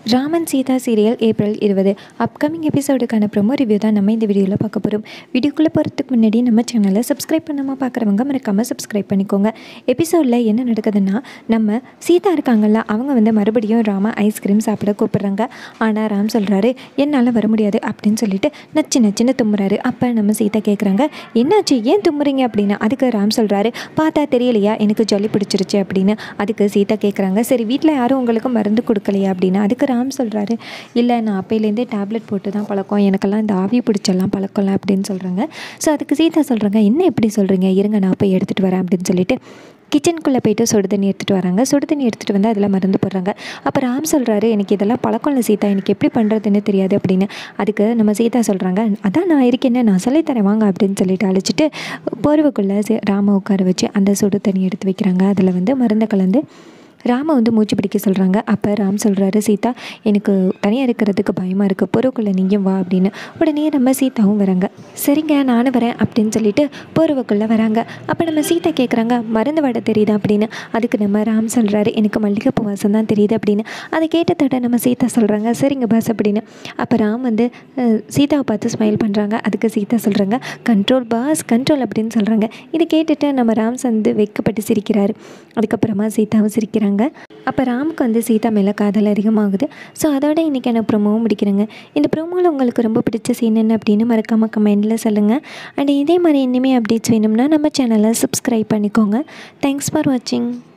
Raman Seetha serial April இருபது upcoming எபிசோடுக்கான promo review தான் நம்ம இந்த வீடியோவில் பார்க்க போகிறோம் வீடியோக்குள்ளே போகிறதுக்கு முன்னாடி நம்ம சேனலை சப்ஸ்கிரைப் பண்ணாமல் பார்க்குறவங்க மறக்காமல் சப்ஸ்கிரைப் பண்ணிக்கோங்க எபிசோடில் என்ன நடக்குதுன்னா நம்ம சீதா இருக்காங்கல்ல அவங்க வந்து மறுபடியும் ராம ஐஸ்கிரீம் சாப்பிட கூப்பிட்றாங்க ஆனால் ராம் சொல்கிறாரு என்னால் வர முடியாது அப்படின்னு சொல்லிட்டு நச்சு நச்சுன்னு தும்முறாரு அப்போ நம்ம சீதா கேட்குறாங்க என்னாச்சு ஏன் தும்முறீங்க அப்படின்னு அதுக்கு ராம் சொல்கிறாரு பார்த்தா தெரியலையா எனக்கு ஜொலி பிடிச்சிருச்சு அப்படின்னு அதுக்கு சீதா கேட்குறாங்க சரி வீட்டில் யாரும் உங்களுக்கு மருந்து கொடுக்கலையா அப்படின்னு அதுக்கு ராம் சொல்கிறாரு இல்லை நான் அப்பையிலேருந்தே டேப்லெட் போட்டு தான் பழக்கம் எனக்கெல்லாம் இந்த ஆவி பிடிச்செல்லாம் பழக்கம்ல அப்படின்னு சொல்கிறாங்க ஸோ அதுக்கு சீதா சொல்கிறாங்க என்ன எப்படி சொல்கிறீங்க இருங்க நான் போய் எடுத்துகிட்டு வரேன் அப்படின்னு சொல்லிட்டு கிச்சனுக்குள்ளே போயிட்டு சுடு தண்ணி எடுத்துகிட்டு வராங்க சுடு தண்ணி எடுத்துகிட்டு வந்து அதில் மருந்து போடுறாங்க அப்போ ராம் சொல்கிறாரு எனக்கு இதெல்லாம் பழக்கம் இல்லை சீதா எனக்கு எப்படி பண்ணுறதுன்னு தெரியாது அப்படின்னு அதுக்கு நம்ம சீதா சொல்கிறாங்க அதான் நான் இருக்கேன்னு நான் சொல்லித்தரேன் வாங்க அப்படின்னு சொல்லிட்டு அழைச்சிட்டு போர்வுக்குள்ளே ராம உட்கார வச்சு அந்த சுடு தண்ணி எடுத்து வைக்கிறாங்க அதில் வந்து மருந்தை கலந்து ராம வந்து மூச்சு பிடிக்க சொல்கிறாங்க அப்போ ராம் சொல்கிறாரு சீதா எனக்கு தனியாக இருக்கிறதுக்கு பயமாக இருக்குது பொறுக்குள்ளே நீயும் வா அப்படின்னு உடனே நம்ம சீதாவும் வராங்க சரிங்க நானும் வரேன் அப்படின்னு சொல்லிட்டு பொறுவுக்குள்ளே வராங்க அப்போ நம்ம சீதா கேட்குறாங்க மருந்து வடை தெரியுதா அப்படின்னு அதுக்கு நம்ம ராம் சொல்கிறாரு எனக்கு மல்லிகைப்பூ வாசம் தான் தெரியுது அப்படின்னு அதை கேட்டதோட நம்ம சீதா சொல்கிறாங்க சரிங்க பாஸ் அப்படின்னு அப்போ ராம் வந்து அஹ், சீதாவை பார்த்து ஸ்மைல் பண்ணுறாங்க அதுக்கு சீதா சொல்கிறாங்க கண்ட்ரோல் பாஸ் கண்ட்ரோல் அப்படின்னு சொல்கிறாங்க இதை கேட்டுட்டு நம்ம ராம் வந்து வெக்கப்பட்டு சிரிக்கிறாரு அதுக்கப்புறமா சீதாவும் சிரிக்கிறாங்க அப்போ ராமுக்கு வந்து சீதா மேலே காதல் அதிகமாகுது ஸோ அதோட இன்றைக்கி எனக்கு ப்ரோமோவும் முடிக்கிறேங்க இந்த ப்ரோமோவில் உங்களுக்கு ரொம்ப பிடிச்ச சீன் என்ன அப்படின்னு மறக்காமல் கமெண்டில் சொல்லுங்கள் அண்ட் இதே மாதிரி இனிமேல் அப்டேட்ஸ் வேணும்னா நம்ம சேனலை சப்ஸ்கிரைப் பண்ணிக்கோங்க தேங்க்ஸ் ஃபார் வாட்சிங்